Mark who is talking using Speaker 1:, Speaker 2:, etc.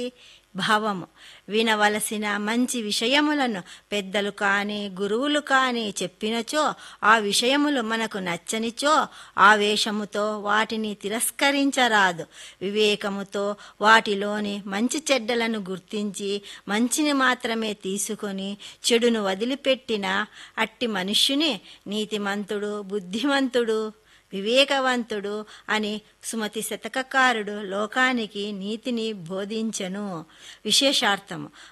Speaker 1: భావము వినవలసిన మంచి విషయములను పెద్దలు కాని గురువులు కాని చెప్పినచో ఆ విషయములు మనకు నచ్చనిచో ఆవేశముతో వాటిని తిరస్కరించరాదు వివేకముతో వాటిలోని మంచి చెడ్డలను గుర్తించి మంచిని మాత్రమే తీసుకొని చెడును వదిలిపెట్టిన అట్టి మనుష్యుని నీతిమంతుడు బుద్ధిమంతుడు వివేకవంతుడు అని సుమతి శతకకారుడు లోకానికి నీతిని బోధించెను విశేషార్థము